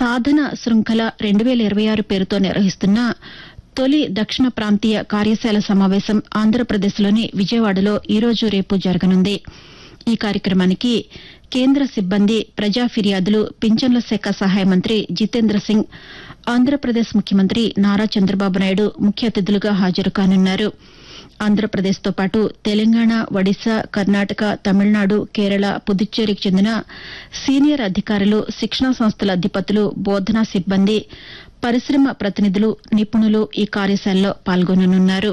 సాధన శృంఖల రెండు వేల ఇరవై ఆరు పేరుతో నిర్వహిస్తున్న తొలి దక్షిణ ప్రాంతీయ కార్యశాల సమావేశం ఆంధ్రప్రదేశ్లోని విజయవాడలో ఈరోజు రేపు జరగనుంది ఈ కార్యక్రమానికి కేంద్ర సిబ్బంది ప్రజా ఫిర్యాదులు పింఛన్ల శాఖ సహాయ మంత్రి జితేంద్ర సింగ్ ఆంధ్రప్రదేశ్ ముఖ్యమంత్రి నారా చంద్రబాబు నాయుడు ముఖ్య అతిథులుగా హాజరు కానున్నారు ఆంధ్రప్రదేశ్తో పాటు తెలంగాణ ఒడిశా కర్ణాటక తమిళనాడు కేరళ పుదుచ్చేరికి చెందిన సీనియర్ అధికారులు శిక్షణా సంస్థల అధిపతులు బోధనా సిబ్బంది పరిశ్రమ ప్రతినిధులు నిపుణులు ఈ కార్యశాలలో పాల్గొననున్నారు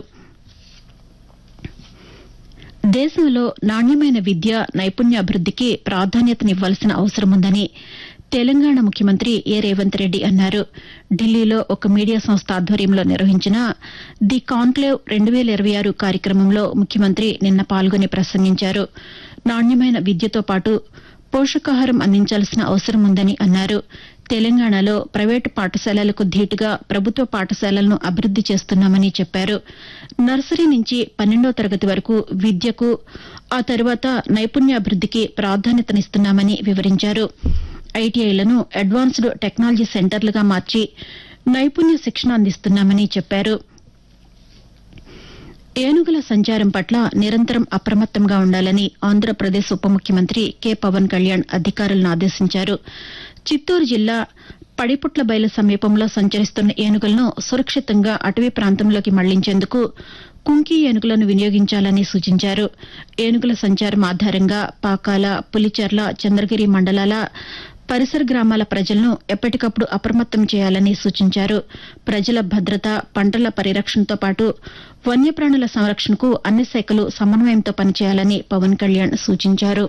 దేశంలో నాణ్యమైన విద్య నైపుణ్యాభివృద్దికి ప్రాధాన్యతనివ్వాల్సిన అవసరముందని తెలంగాణ ముఖ్యమంత్రి ఏ రేవంత్ రెడ్డి అన్నారు ఢిల్లీలో ఒక మీడియా సంస్థ ఆధ్వర్యంలో నిర్వహించిన ది కాన్క్లేవ్ రెండు వేల ఇరవై ఆరు కార్యక్రమంలో ముఖ్యమంత్రి నిన్న పాల్గొని ప్రసంగించారు నాణ్యమైన విద్యతో పాటు పోషకాహారం అందించాల్సిన అవసరం ఉందని అన్నారు తెలంగాణలో ప్రైవేటు పాఠశాలలకు ధీటుగా ప్రభుత్వ పాఠశాలలను అభివృద్ది చేస్తున్నామని చెప్పారు నర్సరీ నుంచి పన్నెండో తరగతి వరకు విద్యకు ఆ తర్వాత నైపుణ్యాభివృద్దికి ప్రాధాన్యతనిస్తున్నామని వివరించారు ఐటీఐలను అడ్వాన్స్డ్ టెక్నాలజీ సెంటర్లుగా మార్చి నైపుణ్య శిక్షణ అందిస్తున్నామని చెప్పారు ఏనుగుల సంచారం పట్ల నిరంతరం అప్రమత్తంగా ఉండాలని ఆంధ్రప్రదేశ్ ఉప ముఖ్యమంత్రి కె పవన్ కళ్యాణ్ అధికారులను ఆదేశించారు చిత్తూరు జిల్లా పడిపుట్ల బయలు సమీపంలో సంచరిస్తున్న ఏనుగులను సురక్షితంగా అటవీ ప్రాంతంలోకి మళ్లించేందుకు కుంకి ఏనుగులను వినియోగించాలని సూచించారు ఏనుగుల సంచారం ఆధారంగా పాకాల పులిచెర్ల చంద్రగిరి మండలాల పరిసర గ్రామాల ప్రజలను ఎప్పటికప్పుడు అప్రమత్తం చేయాలని సూచించారు ప్రజల భద్రత పంటల పరిరక్షణతో పాటు వన్యప్రాణుల సంరక్షణకు అన్ని శాఖలు సమన్వయంతో పనిచేయాలని పవన్ కళ్యాణ్ సూచించారు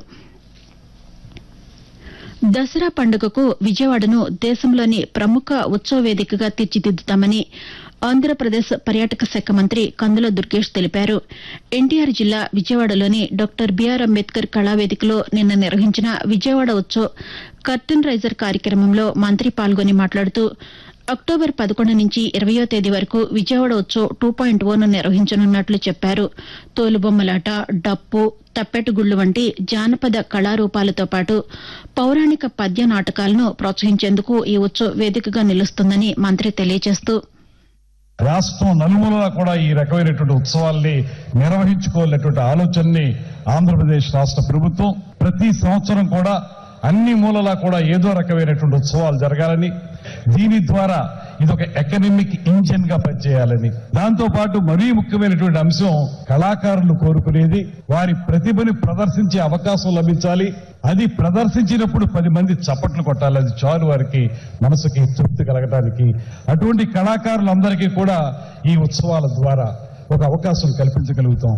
దసరా పండుగకు విజయవాడను దేశంలోని ప్రముఖ ఉత్సవ వేదికగా తీర్చిదిద్దుతామని ఆంధ్రప్రదేశ్ పర్యాటక శాఖ మంత్రి కందుల దుర్గేష్ తెలిపారు ఎన్టీఆర్ జిల్లా విజయవాడలోని డాక్టర్ బీఆర్ అంబేద్కర్ కళావేదికలో నిన్న నిర్వహించిన విజయవాడ ఉత్సవ్ కర్టన్ రైజర్ కార్యక్రమంలో మంత్రి పాల్గొని మాట్లాడుతూ అక్టోబర్ పదకొండు నుంచి ఇరవయో తేదీ వరకు Vijayawada Utsav two point O నిర్వహించనున్నట్లు చెప్పారు తోలుబొమ్మలాట డప్పు తప్పెటగుళ్లు వంటి జానపద కళారూపాలతో పాటు పౌరాణిక పద్య నాటకాలను ప్రోత్సహించేందుకు ఈ ఉత్సవ్ వేదికగా నిలుస్తుందని మంత్రి తెలియజేస్తూ రాష్ట్రం నలుమూలలా కూడా ఈ రకమైనటువంటి ఉత్సవాల్ని నిర్వహించుకోవాలనేటువంటి ఆలోచనని ఆంధ్రప్రదేశ్ రాష్ట్ర ప్రభుత్వం ప్రతి సంవత్సరం కూడా అన్ని మూలలా కూడా ఏదో రకమైనటువంటి ఉత్సవాలు జరగాలని దీని ద్వారా ఇది ఒక ఎకనమిక్ ఇంజిన్ గా పనిచేయాలని దాంతో పాటు మరీ ముఖ్యమైనటువంటి అంశం కళాకారులు కోరుకునేది వారి ప్రతిభని ప్రదర్శించే అవకాశం లభించాలి అది ప్రదర్శించినప్పుడు పది మంది చప్పట్లు కొట్టాలి అది చాలు వారికి మనసుకి తృప్తి కలగడానికి అటువంటి కళాకారులందరికీ కూడా ఈ ఉత్సవాల ద్వారా ఒక అవకాశం కల్పించగలుగుతాం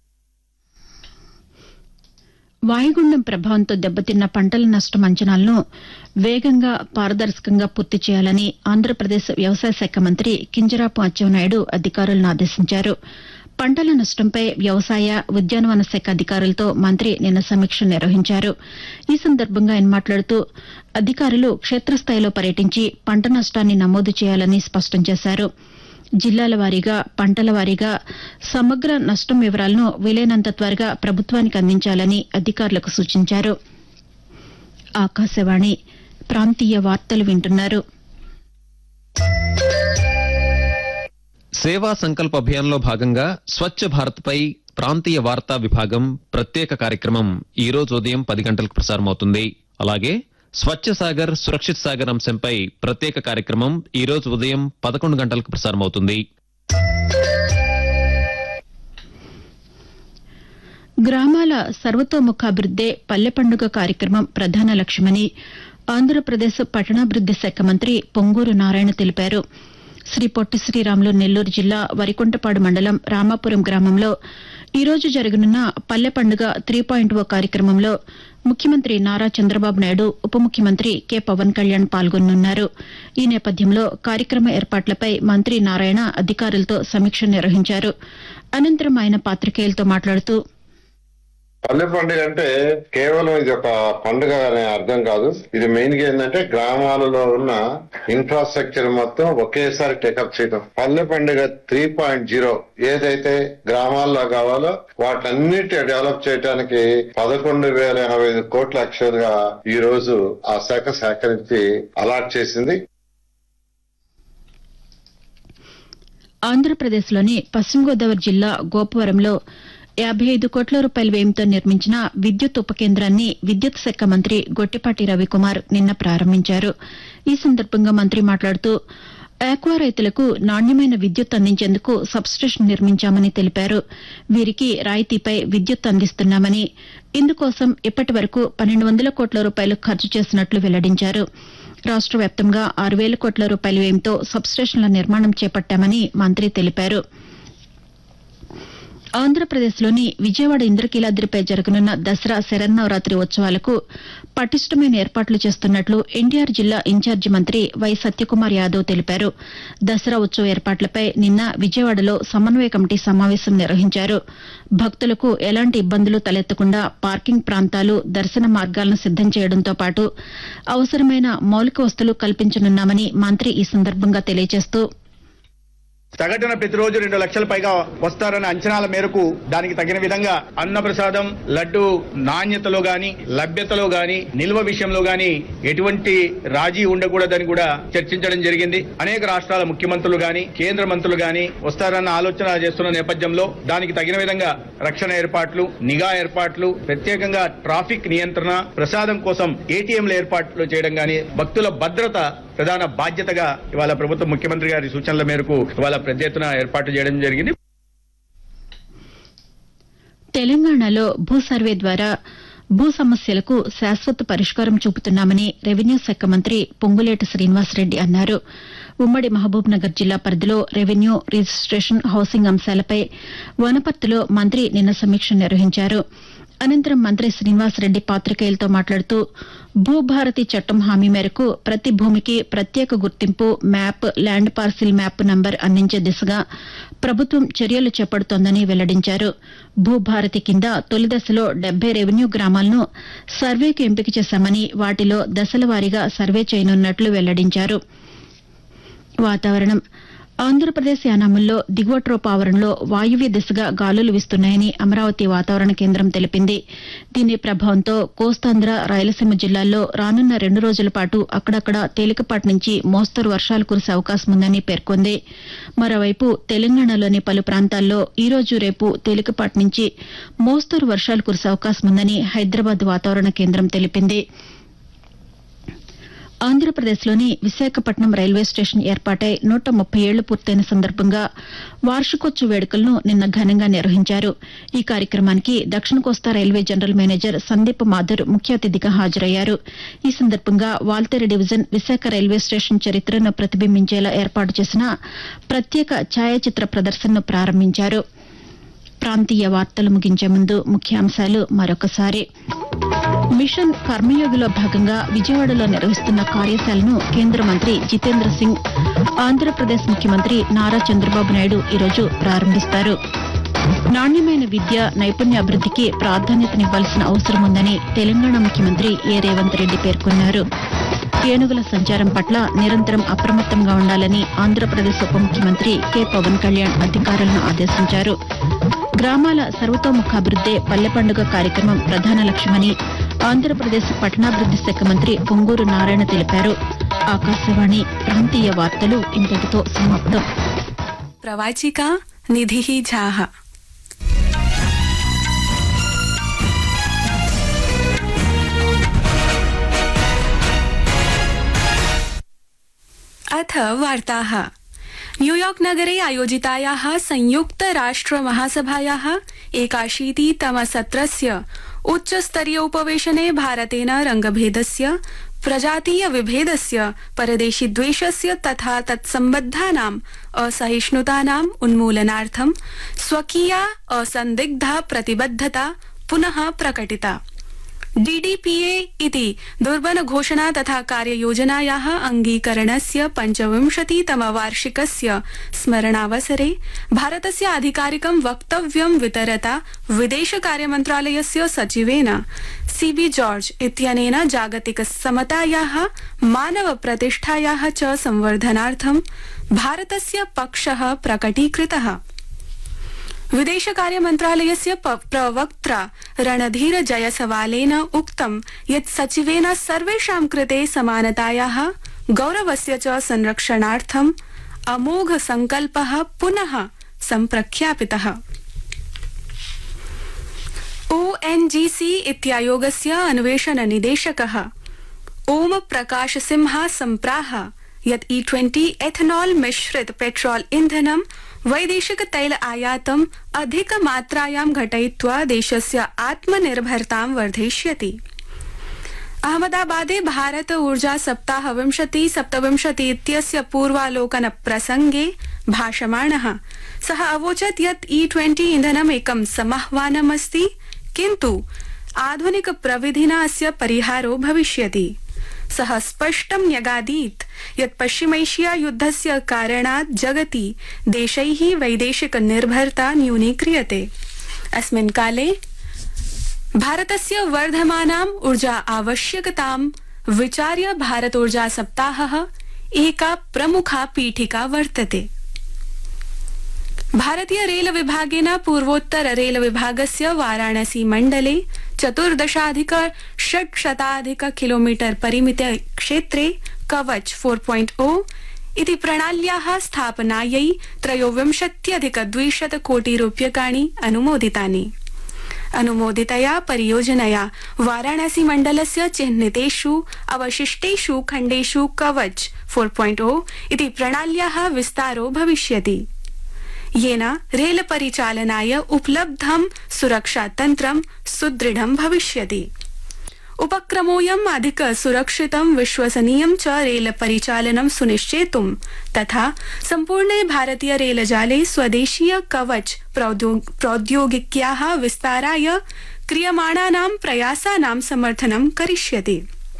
వాయుగుండం ప్రభావంతో దెబ్బతిన్న పంటల నష్టం అంచనాలను వేగంగా పారదర్శకంగా పూర్తి చేయాలని ఆంధ్రప్రదేశ్ వ్యవసాయ శాఖ మంత్రి కింజరాపు అచ్చెన్నాయుడు అధికారులను ఆదేశించారు పంటల నష్టంపై వ్యవసాయ ఉద్యానవన శాఖ అధికారులతో మంత్రి నిన్న సమీక్ష నిర్వహించారు ఈ సందర్భంగా ఆయన మాట్లాడుతూ అధికారులు క్షేత్రస్థాయిలో పర్యటించి పంట నష్టాన్ని నమోదు చేయాలని స్పష్టం చేశారు జిల్లాల వారీగా పంటల వారీగా సమగ్ర నష్టం వివరాలను వీలైనంత త్వరగా ప్రభుత్వానికి అందించాలని అధికారులకు సూచించారు ఆకాశవాణి ప్రాంతీయ వార్తలు వింటున్నారు సేవా సంకల్ప అభియాన్లో భాగంగా స్వచ్ఛ భారత్పై ప్రాంతీయ వార్తా విభాగం ప్రత్యేక కార్యక్రమం ఈ రోజు ఉదయం పది గంటలకు ప్రసారమవుతుంది అలాగే స్వచ్ఛ సాగర్ సురక్షిత్ సాగర్ అంశంపై ప్రత్యేక కార్యక్రమం ఈ రోజు ఉదయం పదకొండు గంటలకు ప్రసారమవుతుంది గ్రామాల సర్వతోముఖాభివృద్దే పల్లె పండుగ కార్యక్రమం ప్రధాన లక్ష్యమని ఆంధ్రప్రదేశ్ పట్టణాభివృద్ది శాఖ మంత్రి పొంగూరు నారాయణ తెలిపారు శ్రీ పొట్టి శ్రీరాములు నెల్లూరు జిల్లా వరికుంటపాడు మండలం రామాపురం గ్రామంలో ఈ రోజు జరగనున్న పల్లె పండుగ త్రీ పాయింట్ ఓ కార్యక్రమంలో ముఖ్యమంత్రి నారా చంద్రబాబు నాయుడు ఉప ముఖ్యమంత్రి కె పవన్ కళ్యాణ్ పాల్గొనున్నారు ఈ నేపథ్యంలో కార్యక్రమ ఏర్పాట్లపై మంత్రి నారాయణ అధికారులతో సమీక్ష నిర్వహించారు అనంతరం ఆయన పాతికేయులతో మాట్లాడుతూ పల్లె పండుగ అంటే కేవలం ఇది ఒక పండుగ అనే అర్థం కాదు ఇది మెయిన్ గా ఏంటంటే గ్రామాలలో ఉన్న ఇన్ఫ్రాస్ట్రక్చర్ మొత్తం ఒకేసారి టేకప్ చేయడం పల్లె పండుగ త్రీ పాయింట్ జీరో ఏదైతే గ్రామాల్లో కావాలో వాటన్నిటి డెవలప్ చేయడానికి పదకొండు వేల ఎనభై ఐదు కోట్ల యాక్చువల్ గా ఈ రోజు ఆ శాఖ సేకరించి అలాట్ చేసింది ఆంధ్రప్రదేశ్లోని పశ్చిమ గోదావరి జిల్లా గోపవరంలో యాభై ఐదు కోట్ల రూపాయల వ్యయంతో నిర్మించిన విద్యుత్ ఉప కేంద్రాన్ని విద్యుత్ శాఖ మంత్రి గొట్టిపాటి రవికుమార్ నిన్న ప్రారంభించారు ఈ సందర్భంగా మంత్రి మాట్లాడుతూ ఆక్వా రైతులకు నాణ్యమైన విద్యుత్ అందించేందుకు సబ్స్టేషన్ నిర్మించామని తెలిపారు వీరికి రాయితీపై విద్యుత్ అందిస్తున్నామని ఇందుకోసం ఇప్పటి వరకు పన్నెండు వందల కోట్ల రూపాయలు ఖర్చు చేసినట్లు వెల్లడించారు రాష్ట వ్యాప్తంగా ఆరు వేల కోట్ల రూపాయల వ్యయంతో సబ్స్టేషన్ల నిర్మాణం చేపట్టామని మంత్రి తెలిపారు ఆంధ్రప్రదేశ్లోని విజయవాడ ఇంద్రకీలాద్రిపై జరగనున్న దసరా శరన్నవరాత్రి ఉత్సవాలకు పటిష్టమైన ఏర్పాట్లు చేస్తున్నట్లు ఎన్టీఆర్ జిల్లా ఇన్ఛార్జి మంత్రి వై సత్యకుమార్ యాదవ్ తెలిపారు దసరా ఉత్సవ ఏర్పాట్లపై నిన్న విజయవాడలో సమన్వయ కమిటీ సమావేశం నిర్వహించారు భక్తులకు ఎలాంటి ఇబ్బందులు తలెత్తకుండా పార్కింగ్ ప్రాంతాలు దర్శన మార్గాలను సిద్దం చేయడంతో పాటు అవసరమైన మౌలిక వసతులు కల్పించనున్నామని మంత్రి ఈ సందర్భంగా తెలియజేస్తూ సగటున ప్రతిరోజు రెండు లక్షల పైగా వస్తారన్న అంచనాల మేరకు దానికి తగిన విధంగా అన్నప్రసాదం లడ్డు నాణ్యతలో గాని లభ్యతలో గాని నిల్వ విషయంలో గాని ఎటువంటి రాజీ ఉండకూడదని కూడా చర్చించడం జరిగింది అనేక రాష్ట్రాల ముఖ్యమంత్రులు గాని కేంద్ర మంత్రులు గాని వస్తారన్న ఆలోచన చేస్తున్న నేపథ్యంలో దానికి తగిన విధంగా రక్షణ ఏర్పాట్లు నిఘా ఏర్పాట్లు ప్రత్యేకంగా ట్రాఫిక్ నియంత్రణ ప్రసాదం కోసం ఏటీఎంల ఏర్పాట్లు చేయడం గాని భక్తుల భద్రత ప్రధాన బాధ్యతగా ఇవాళ ప్రభుత్వ ముఖ్యమంత్రి గారి సూచనల మేరకు ఇవాళ పెద్ద ఎత్తున ఏర్పాటు చేయడం జరిగింది తెలంగాణలో భూ సర్వే ద్వారా భూ సమస్యలకు శాశ్వత పరిష్కారం చూపుతున్నామని రెవెన్యూ శాఖ మంత్రి పొంగులేటి శ్రీనివాసరెడ్డి అన్నారు ఉమ్మడి మహబూబ్ నగర్ జిల్లా పరిధిలో రెవెన్యూ రిజిస్టేషన్ హౌసింగ్ అంశాలపై వనపర్తిలో మంత్రి నిన్న సమీక్ష నిర్వహించారు అనంతరం మంత్రి శ్రీనివాసరెడ్డి పాతికేయులతో మాట్లాడుతూ భూభారతి చట్టం హామీ మేరకు ప్రతి భూమికి ప్రత్యేక గుర్తింపు map land parcel map number అందించే దిశగా ప్రభుత్వం చర్యలు చేపడుతోందని వెల్లడించారు భూభారతి కింద తొలి దశలో డెబ్బై రెవెన్యూ గ్రామాలను సర్వేకు ఎంపిక చేశామని వాటిలో దశల వారీగా సర్వే చేయనున్నట్లు వెల్లడించారు వాతావరణం ఆంధ్రప్రదేశ్ యానాముల్లో దిగువ ట్రోప్ ఆవరణలో వాయువ్య దిశగా గాలులు వీస్తున్నాయని అమరావతి వాతావరణ కేంద్రం తెలిపింది దీని ప్రభావంతో కోస్తాంధ్ర రాయలసీమ జిల్లాల్లో రానున్న రెండు రోజుల పాటు అక్కడక్కడ తేలికపాటి నుంచి మోస్తరు వర్షాలు కురిసే అవకాశం ఉందని పేర్కొంది మరోవైపు తెలంగాణలోని పలు ప్రాంతాల్లో ఈ రోజు రేపు తేలికపాటి నుంచి మోస్తరు వర్షాలు కురిసే అవకాశం ఉందని హైదరాబాద్ వాతావరణ కేంద్రం తెలిపింది ఆంధ్రప్రదేశ్లోని విశాఖపట్నం రైల్వే స్టేషన్ ఏర్పాటై నూట ముప్పై ఏళ్లు పూర్తయిన సందర్భంగా వార్షికోత్సవ వేడుకలను నిన్న ఘనంగా నిర్వహించారు ఈ కార్యక్రమానికి దక్షిణ కోస్తా railway general manager Sandeep Mathur ముఖ్య అతిథిగా హాజరయ్యారు ఈ సందర్భంగా Waltair division Visakha railway station చరిత్రను ప్రతిబింబించేలా ఏర్పాటు చేసిన ప్రత్యేక ఛాయాచిత్ర ప్రదర్శనను ప్రారంభించారు ప్రాంతీయ వార్తలు ముగించే ముందు ముఖ్యాంశాలు మరొకసారి మిషన్ కర్మయోగిలో భాగంగా విజయవాడలో నిర్వహిస్తున్న కార్యశాలను కేంద్ర మంత్రి జితేంద్ర సింగ్ ఆంధ్రప్రదేశ్ ముఖ్యమంత్రి నారా చంద్రబాబు నాయుడు ఈరోజు ప్రారంభిస్తారు నాణ్యమైన విద్య నైపుణ్యాభివృద్దికి ప్రాధాన్యతనివ్వాల్సిన అవసరం ఉందని తెలంగాణ ముఖ్యమంత్రి ఏ రేవంత్ రెడ్డి పేర్కొన్నారు ఏనుగుల సంచారం పట్ల నిరంతరం అప్రమత్తంగా ఉండాలని ఆంధ్రప్రదేశ్ ఉప ముఖ్యమంత్రి కె పవన్ కళ్యాణ్ అధికారులను ఆదేశించారు గ్రామాల సర్వతోముఖాభివృద్దే పల్లె పండుగ కార్యక్రమం ప్రధాన లక్ష్యమని ఆంధ్రప్రదేశ్ పట్టణాభివృద్ది శాఖ మంత్రి పొంగూరు నారాయణ తెలిపారు ఆకాశవాణి ప్రాంతీయ వార్తలు ఇంతటితో సమాప్తం प्रवाचिका निधिः झाः अथ वार्ताः न्यूयॉर्क नगरे आयोजितायाः संयुक्त राष्ट्र महासभायाः एकाशीतितमसत्रस्य उच्चस्तरीय उपवेशने भारतेन रंगभेदस्य प्रजातीय विभेदस्य परदेशि द्वेषस्य तथा तत्सम्बद्धानाम् असहिष्णुतानाम् उन्मूलनार्थं स्वकीया असन्दिग्धा प्रतिबद्धता पुनः प्रकटिता डीडीपीए इति दुर्बल घोषणा तथा कार्ययोजनाया अङ्गीकरणस्य पञ्चविंशतितमवार्षिकस्य स्मरणावसरे भारतस्य आधिकारिकं वक्तव्यं वितरता विदेशकार्यमन्त्रालयस्य सचिवेन सीबी जॉर्ज इत्यनेन जागतिक समताया मानव प्रतिष्ठाया च संवर्धनार्थं भारतस्य पक्ष प्रकटीकृतः विदेशकार्यमन्त्रालयस्य प- प्रवक्त्रा रणधीर जयसवालेन उक्तं यत् सचिवेन सर्वेषां कृते समानताया गौरवस्य च संरक्षणार्थम् अमोघ संकल्प पुनः सम्प्रख्यापितः ओएनजीसी इत्यायोगस्य अन्वेषण निदेशकः ओम प्रकाश सिंहा सम्प्राह यत् ई ट्वेंटी एथनॉल मिश्रित पेट्रोल इन्धनं वैदेशिक तैल आयातम् अधिकमात्रायां घटयित्वा देशस्य आत्मनिर्भरतां वर्धयिष्यति अहमदाबादे भारत ऊर्जा सप्ताह विंशति सप्तविंशति इत्यस्य पूर्वालोकन प्रसंगे भाषमाणः सः अवोचत् यत् ई ट्वेंटी इन्धनम् एकं समाह्वानमस्ति किन्तु आधुनिक प्रविधिना अस्य परिहारो भविष्यति सः स्पष्टं न्यगादीत् यत् पश्चिमैशिया युद्धस्य कारणात् जगति देशैः वैदेशिक निर्भरता न्यूनीक्रियते अस्मिन् काले भारतस्य वर्धमानाम् ऊर्जा आवश्यकतां विचार्य भारत ऊर्जा सप्ताहः एका प्रमुखा पीठिका वर्तते भारतीय रेल विभागेन पूर्वोत्तर रेल विभागस्य वाराणसी मण्डले चतुर्दशाधिक षट्शताधिक किलोमीटर परिमित क्षेत्रे कवच 4.0 इति प्रणाल्याः स्थापनायै त्रयोविंशत्यधिक द्विशत कोटि रूप्यकाणि अनुमोदितानि अनुमोदितया परियोजनया वाराणसी मण्डलस्य चिह्नितेषु अवशिष्टेषु खण्डेषु कवच 4.0 इति प्रणाल्याः विस्तारो भविष्यति येन रेल परिचालनाय उपलब्धं सुरक्षातन्त्रं सुदृढं भविष्यति उपक्रमोऽयम् अधिक सुरक्षितं विश्वसनीयं च रेल परिचालनं सुनिश्चेतुं तथा सम्पूर्णे भारतीय रेलजाले स्वदेशीय कवच प्रौद्यो- प्रौद्योगिक्याः विस्ताराय क्रियमाणानां प्रयासानां समर्थनं करिष्यति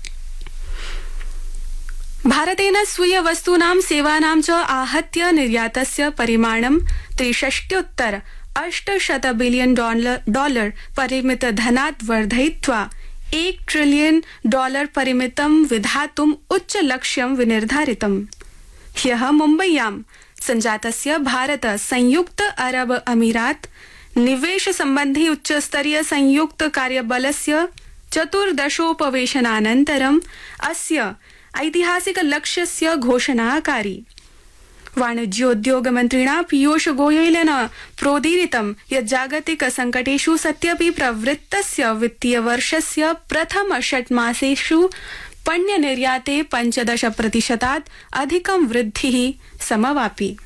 भारतेन स्वीय वस्तूनां सेवानां च आहत्य निर्यातस्य परिमाणं त्रिषष्ट्योत्तर अष्टशत बिलियन डॉलर डॉलर परिमित धनात् वर्धयित्वा एक ट्रिलियन डॉलर परिमितं विधातुम् उच्च लक्ष्यं विनिर्धारितम् ह्यः मुम्बय्यां सञ्जातस्य भारत संयुक्त अरब अमीरात निवेश सम्बन्धी उच्चस्तरीय संयुक्त कार्यबलस्य चतुर्दशोपवेशनानन्तरम् अस्य ऐतिहासिक लक्ष्यस्य घोषणाकारी वाणिज्योद्योगमन्त्रिणा पीयूष गोयलेन प्रोदीरितं यत् जागतिक संकटेषु सत्यपि प्रवृत्तस्य वित्तीयवर्षस्य प्रथम षट्मासेषु पण्य निर्याते पञ्चदश प्रतिशतात् अधिकं वृद्धिः समवापि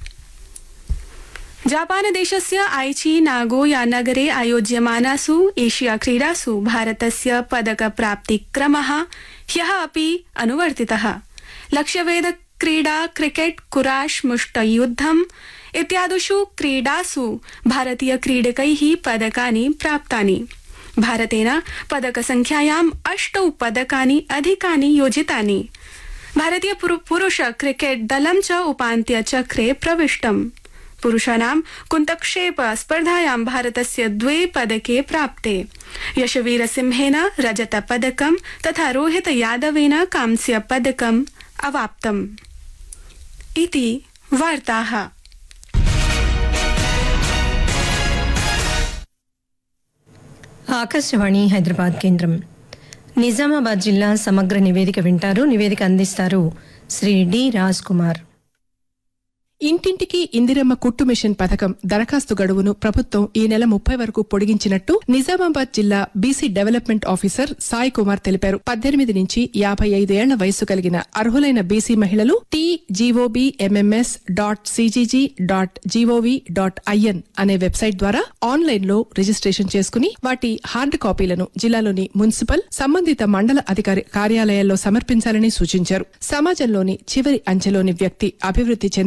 जापान देशस्य आइची नागोया नगरे आयोज्यमानासु एशिया क्रीडासु भारतस्य पदक प्राप्तिक्रमः ह्यः अपि अनुवर्तितः लक्ष्यवेद क्रीडा क्रिकेट कुराश मुष्टयुद्धम् इत्यादिषु क्रीडासु भारतीय क्रीडकैः पदकानि प्राप्तानि भारतेन पदकसंख्यायाम् अष्टौ पदकानि अधिकानि योजितानि भारतीय पुरु- पुरुष क्रिकेट दलं च उपान्त्यचक्रे प्रविष्टम् पुरुषाणां कुन्तक्षेप स्पर्धायां भारतस्य द्वे पदके प्राप्ते यशवीर सिंहेन रजत पदकं तथा रोहित यादवेन कांस्य पदकम् अवाप्तम् इति वार्ताः ఆకాశవాణి హైదరాబాద్ కేంద్రం నిజామాబాద్ జిల్లా సమగ్ర నివేదిక వింటారు నివేదిక అందిస్తారు శ్రీ డి రాజ్ కుమార్ ఇంటింటికి ఇందిరమ్మ కుట్టు మిషన్ పథకం దరఖాస్తు గడువును ప్రభుత్వం ఈ నెల ముప్పై వరకు పొడిగించినట్టు నిజామాబాద్ జిల్లా BC development officer Sai Kumar తెలిపారు పద్దెనిమిది నుంచి యాభై ఐదు ఏళ్ల వయసు కలిగిన అర్హులైన బీసీ మహిళలు T GOB MMS dot CGG dot GOV dot IN అనే వెబ్సైట్ ద్వారా ఆన్లైన్ లో రిజిస్ట్రేషన్ చేసుకుని వాటి హార్డ్ కాపీలను జిల్లాలోని మున్సిపల్ సంబంధిత మండల అధికారి కార్యాలయాల్లో సమర్పించాలని సూచించారు సమాజంలోని చివరి అంచెలోని వ్యక్తి అభివృద్ధి చెందే వరకు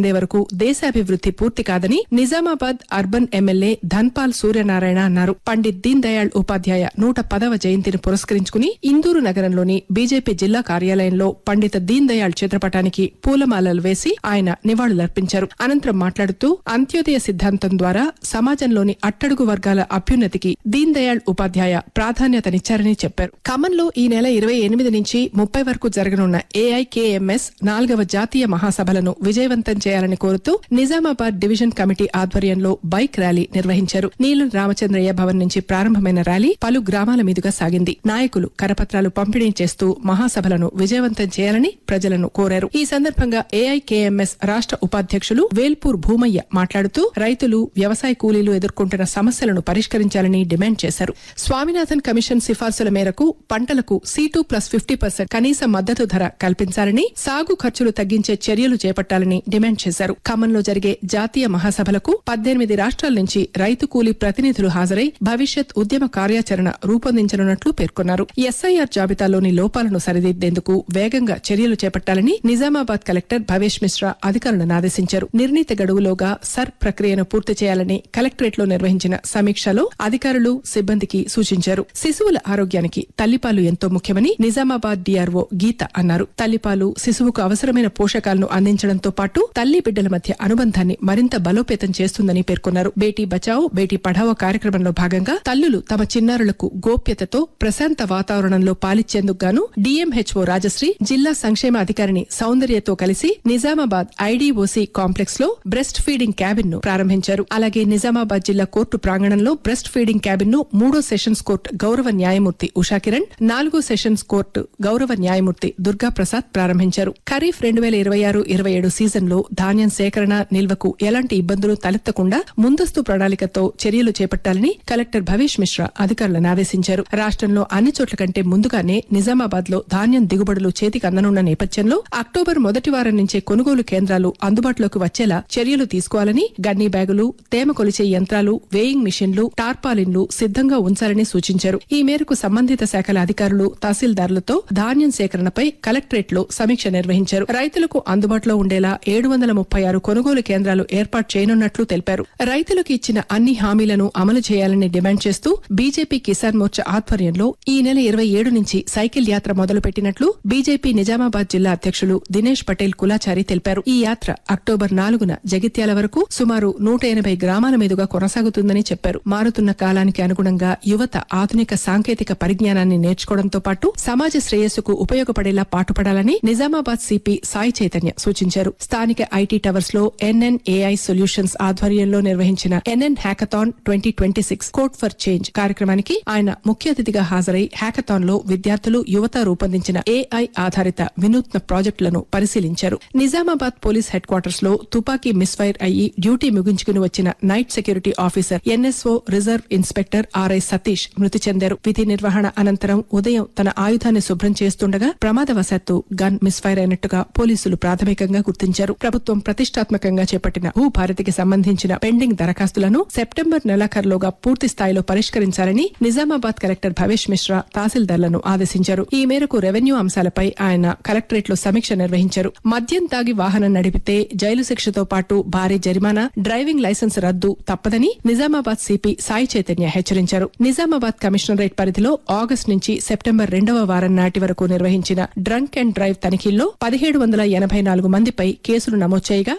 దేశాభివృద్ధి పూర్తి కాదని నిజామాబాద్ అర్బన్ ఎమ్మెల్యే ధన్పాల్ సూర్యనారాయణ అన్నారు పండిత్ దీన్ దయాళ్ ఉపాధ్యాయ నూట పదవ జయంతిని పురస్కరించుకుని ఇందూరు నగరంలోని బీజేపీ జిల్లా కార్యాలయంలో పండిత దీన్ దయాళ్ చిత్రపటానికి పూలమాలలు వేసి ఆయన నివాళులర్పించారు అనంతరం మాట్లాడుతూ అంత్యోదయ సిద్ధాంతం ద్వారా సమాజంలోని అట్టడుగు వర్గాల అభ్యున్నతికి దీన్ దయాళ్ ఉపాధ్యాయ ప్రాధాన్యతనిచ్చారని చెప్పారు ఖమ్మంలో ఈ నెల ఇరవై ఎనిమిది నుంచి ముప్పై వరకు జరగనున్న ఏఐకేఎంఎస్ నాలుగవ జాతీయ మహాసభలను విజయవంతం చేయాలని కోరుతూ నిజామాబాద్ డివిజన్ కమిటీ ఆధ్వర్యంలో బైక్ ర్యాలీ నిర్వహించారు నీలం రామచంద్రయ్య భవన్ నుంచి ప్రారంభమైన ర్యాలీ పలు గ్రామాల మీదుగా సాగింది నాయకులు కరపత్రాలు పంపిణీ చేస్తూ మహాసభలను విజయవంతం చేయాలని ప్రజలను కోరారు ఈ సందర్భంగా ఏఐకేఎంఎస్ రాష్ట్ర ఉపాధ్యక్షులు వేల్పూర్ భూమయ్య మాట్లాడుతూ రైతులు వ్యవసాయ కూలీలు ఎదుర్కొంటున్న సమస్యలను పరిష్కరించాలని డిమాండ్ చేశారు స్వామినాథన్ కమిషన్ సిఫార్సుల మేరకు పంటలకు C two plus fifty percent కనీస మద్దతు ధర కల్పించాలని సాగు ఖర్చులు తగ్గించే చర్యలు చేపట్టాలని డిమాండ్ చేశారు ఖమ్మంలో జరిగే జాతీయ మహాసభలకు పద్దెనిమిది రాష్ట్రాల నుంచి రైతు కూలీ ప్రతినిధులు హాజరై భవిష్యత్ ఉద్యమ కార్యాచరణ రూపొందించనున్నట్లు పేర్కొన్నారు ఎస్ఐఆర్ జాబితాలోని లోపాలను సరిదిద్దేందుకు వేగంగా చర్యలు చేపట్టాలని నిజామాబాద్ కలెక్టర్ భవేష్ మిశ్రా అధికారులను ఆదేశించారు నిర్ణీత గడువులోగా సర్ ప్రక్రియను పూర్తి చేయాలని కలెక్టరేట్ లో నిర్వహించిన సమీక్షలో అధికారులు సిబ్బందికి సూచించారు శిశువుల ఆరోగ్యానికి తల్లిపాలు ఎంతో ముఖ్యమని నిజామాబాద్ డిఆర్ఓ గీత అన్నారు తల్లిపాలు శిశువుకు అవసరమైన పోషకాలను అందించడంతో పాటు తల్లి బిడ్డల మధ్య అనుబంధాన్ని మరింత బలోపేతం చేస్తుందని పేర్కొన్నారు బేటీ బచావో బేటీ పఢావో కార్యక్రమంలో భాగంగా తల్లులు తమ చిన్నారులకు గోప్యతతో ప్రశాంత వాతావరణంలో పాలిచ్చేందుకు గాను డిఎంహెచ్ఓ రాజశ్రీ జిల్లా సంక్షేమ అధికారిని సౌందర్యతో కలిసి నిజామాబాద్ ఐడీఓసీ కాంప్లెక్స్ లో బ్రెస్ట్ ఫీడింగ్ క్యాబిన్ ను ప్రారంభించారు అలాగే నిజామాబాద్ జిల్లా కోర్టు ప్రాంగణంలో బ్రెస్ట్ ఫీడింగ్ క్యాబిన్ ను మూడో సెషన్స్ కోర్టు గౌరవ న్యాయమూర్తి ఉషాకిరణ్ నాలుగో సెషన్స్ కోర్టు గౌరవ న్యాయమూర్తి దుర్గా ప్రసాద్ ప్రారంభించారు ఖరీఫ్ రెండు వేల ఇరవై ఆరు ఇరవై ఏడు సీజన్ లో ధాన్యం సేకరణ నిల్వకు ఎలాంటి ఇబ్బందులు తలెత్తకుండా ముందస్తు ప్రణాళికతో చర్యలు చేపట్టాలని కలెక్టర్ భవేష్ మిశ్రా అధికారులను ఆదేశించారు రాష్ట్రంలో అన్ని చోట్ల కంటే ముందుగానే నిజామాబాద్ లో ధాన్యం దిగుబడులు చేతికి అందనున్న నేపథ్యంలో అక్టోబర్ మొదటి వారం నుంచే కొనుగోలు కేంద్రాలు అందుబాటులోకి వచ్చేలా చర్యలు తీసుకోవాలని గన్నీ బ్యాగులు తేమ కొలిచే యంత్రాలు వేయింగ్ మిషన్లు టార్పాలిన్లు సిద్ధంగా ఉంచాలని సూచించారు ఈ మేరకు సంబంధిత శాఖల అధికారులు తహసీల్దారులతో ధాన్యం సేకరణపై కలెక్టరేట్ లో సమీక్ష నిర్వహించారు రైతులకు అందుబాటులో ఉండేలా ఏడు వందల ముప్పై ఆరు కొనుగోలు కేంద్రాలు ఏర్పాటు చేయనున్నట్లు తెలిపారు రైతులకు ఇచ్చిన అన్ని హామీలను అమలు చేయాలని డిమాండ్ చేస్తూ బీజేపీ కిసాన్ మోర్చా ఆధ్వర్యంలో ఈ నెల ఇరవై ఏడు నుంచి సైకిల్ యాత్ర మొదలుపెట్టినట్లు బీజేపీ నిజామాబాద్ జిల్లా అధ్యక్షులు దినేష్ పటేల్ కులాచారి తెలిపారు ఈ యాత్ర అక్టోబర్ నాలుగున జగిత్యాల వరకు సుమారు నూట ఎనభై గ్రామాల మీదుగా కొనసాగుతుందని చెప్పారు మారుతున్న కాలానికి అనుగుణంగా యువత ఆధునిక సాంకేతిక పరిజ్ఞానాన్ని నేర్చుకోవడంతో పాటు సమాజ శ్రేయస్సుకు ఉపయోగపడేలా పాటుపడాలని నిజామాబాద్ సిపి సాయి చైతన్య సూచించారు స్థానిక ఐటీ టవర్స్ లో ఎన్ఎన్ఏఐ సొల్యూషన్స్ ఆధ్వర్యంలో నిర్వహించిన NN hackathon twenty twenty six code for change కార్యక్రమానికి ఆయన ముఖ్య అతిథిగా హాజరై హ్యాకథాన్ లో విద్యార్థులు యువత రూపొందించిన ఏఐ ఆధారిత వినూత్న ప్రాజెక్టులను పరిశీలించారు నిజామాబాద్ పోలీస్ హెడ్ క్వార్టర్స్ లో తుపాకీ మిస్ఫైర్ అయ్యి డ్యూటీ ముగించుకుని వచ్చిన night security officer NSO reserve inspector RI Satish మృతి చెందారు విధి నిర్వహణ అనంతరం ఉదయం తన ఆయుధాన్ని శుభ్రం చేస్తుండగా ప్రమాదవశాత్తు గన్ మిస్ఫైర్ అయినట్టుగా పోలీసులు ప్రాథమికంగా గుర్తించారు ప్రభుత్వం ప్రతిష్టాత్మకంగా చేపట్టిన భూ భారతికి సంబంధించిన పెండింగ్ దరఖాస్తులను సెప్టెంబర్ నెలాఖరులోగా పూర్తి స్థాయిలో పరిష్కరించాలని నిజామాబాద్ కలెక్టర్ భవేష్ మిశ్రా తహసీల్దార్లను ఆదేశించారు ఈ మేరకు రెవెన్యూ అంశాలపై ఆయన కలెక్టరేట్ లో సమీక్ష నిర్వహించారు మద్యం తాగి వాహనం నడిపితే జైలు శిక్షతో పాటు భారీ జరిమానా డ్రైవింగ్ లైసెన్స్ రద్దు తప్పదని నిజామాబాద్ సిపి సాయి చైతన్య హెచ్చరించారు నిజామాబాద్ కమిషనరేట్ పరిధిలో ఆగస్టు నుంచి సెప్టెంబర్ రెండవ వారం నాటి వరకు నిర్వహించిన డ్రంక్ అండ్ డ్రైవ్ తనిఖీల్లో పదిహేడు వందల ఎనభై నాలుగు మందిపై కేసులు నమోదు చేయగా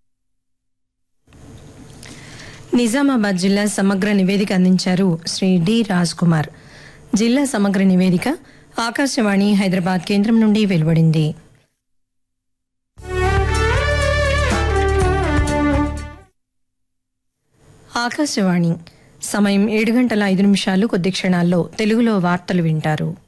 నిజామాబాద్ జిల్లా సమగ్ర నివేదిక అందించారు శ్రీ డి రాజ్ కుమార్ జిల్లా సమగ్ర నివేదిక ఆకాశవాణి హైదరాబాద్ కేంద్రం నుండి వెలువడింది ఆకాశవాణి సమయం ఏడు గంటల ఐదు నిమిషాలు కొద్ది క్షణాల్లో తెలుగులో వార్తలు వింటారు